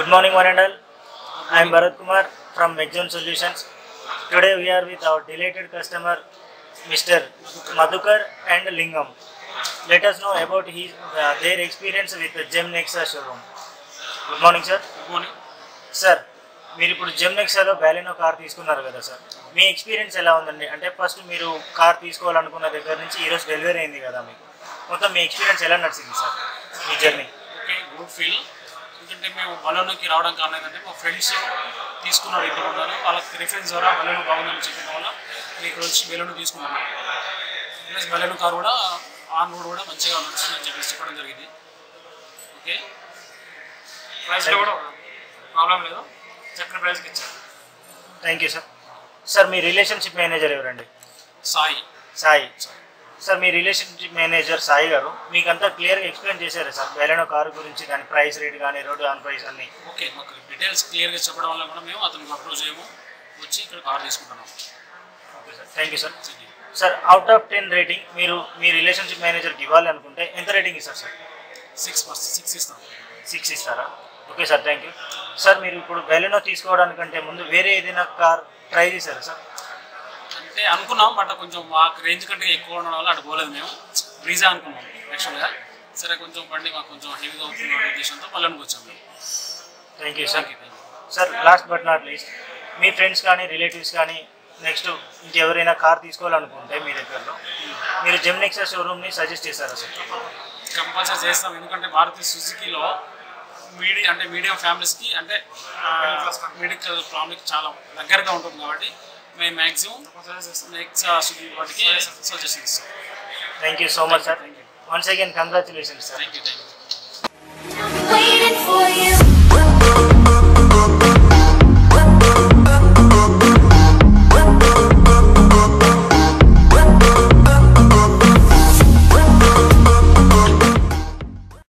Good morning, one and all. I am Bharat Kumar from Mexon Solutions. Today we are with our delighted customer, Mr. Madhukar and Lingam. Let us know about his uh, their experience with the Gem Nexa showroom. Good morning, sir. Good morning sir మీరు ఇప్పుడు gem నెక్సాలో బ్యాలినో car తీసుకున్నారు కదా sir మీ experience ఎలా ఉందండి అంటే first మీరు car తీసుకోవాలనుకున్న దగ్గర నుంచి ఈరోజు డెలివరీ అయింది కదా మీకు మొత్తం మీ ఎక్స్పీరియన్స్ ఎలా నడిచింది సార్ మీ జర్నీ ఓకే గుడ్ ఫీల్ ఎందుకంటే మేము బలోనోకి రావడం కారణం ఏంటంటే మా ఫ్రెండ్స్ తీసుకున్నారు ఇంటి ఉన్నారు వాళ్ళకి రిఫరెన్స్ ద్వారా బలోను బాగుందని చెప్పడం వల్ల మేము ఇక్కడ వచ్చి బెలూన్ తీసుకున్నాము ప్లస్ బెలూన్ కార్ కూడా ఆన్ రోడ్ కూడా మంచిగా నడుస్తుందని చెప్పేసి చెప్పడం జరిగింది ఓకే ప్రైస్లో కూడా ప్రాబ్లం లేదు చక్కని ప్రైస్కి ఇచ్చారు థ్యాంక్ యూ సార్ సార్ మీ రిలేషన్షిప్ మేనేజర్ ఎవరండి సాయి సాయి సార్ మీ రిలేషన్షిప్ మేనేజర్ సాయి గారు మీకు అంతా క్లియర్గా ఎక్స్ప్లెయిన్ చేశారా సార్ బెలెనో కారు గురించి దాని ప్రైస్ రేట్ కానీ రోడ్ ఆన్ ప్రైస్ అన్ని ఓకే మాకు డీటెయిల్స్ క్లియర్గా చెప్పడం వల్ల కూడా మేము అతనికి అప్రోచ్ చేయము వచ్చి ఇక్కడ కార్ తీసుకుంటున్నాము okay sir thank you sir Thank you. Sir out of ten rating మీరు మీ రిలేషన్షిప్ మేనేజర్కి ఇవ్వాలి అనుకుంటే ఎంత రేటింగ్ ఇస్తారు సార్ సిక్స్ పర్సెంట్ సిక్స్ ఇస్తాం సిక్స్ ఇస్తారా okay sir thank you sir మీరు ఇప్పుడు బెలెనో తీసుకోవడానికంటే ముందు వేరే ఏదైనా కార్ ట్రై చేశారా సార్ అంటే అనుకున్నాం బట్ కొంచెం మాకు రేంజ్ కంటే ఎక్కువ ఉండడం వల్ల అటు పోలేదు మేము బ్రీజా అనుకున్నాం యాక్చువల్గా సరే కొంచెం బండి మాకు కొంచెం హెవీగా అవుతుంది అనే ఉద్దేశంతో పల్లెనికి వచ్చాం మేము thank you sir thank you thank you sir last but not least మీ ఫ్రెండ్స్ కానీ రిలేటివ్స్ కానీ నెక్స్ట్ ఇంకెవరైనా కార్ తీసుకోవాలనుకుంటే మీ దగ్గరలో మీరు జెమ్నెక్సా షోరూమ్ని సజెస్ట్ చేశారా సార్ కంపల్సరీ చేస్తాం ఎందుకంటే మారుతి సుజుకిలో మీడియం అంటే మీడియం ఫ్యామిలీస్కి అంటే మెడికల్ ఫ్యామిలీకి చాలా దగ్గరగా ఉంటుంది కాబట్టి మేము మ్యాక్సిమం నెక్స్ట్ సుజుకి వాటికి సజెషన్ ఇస్తాం thank you so much sir thank you once again congratulations sir thank you thank you I'm waiting for you.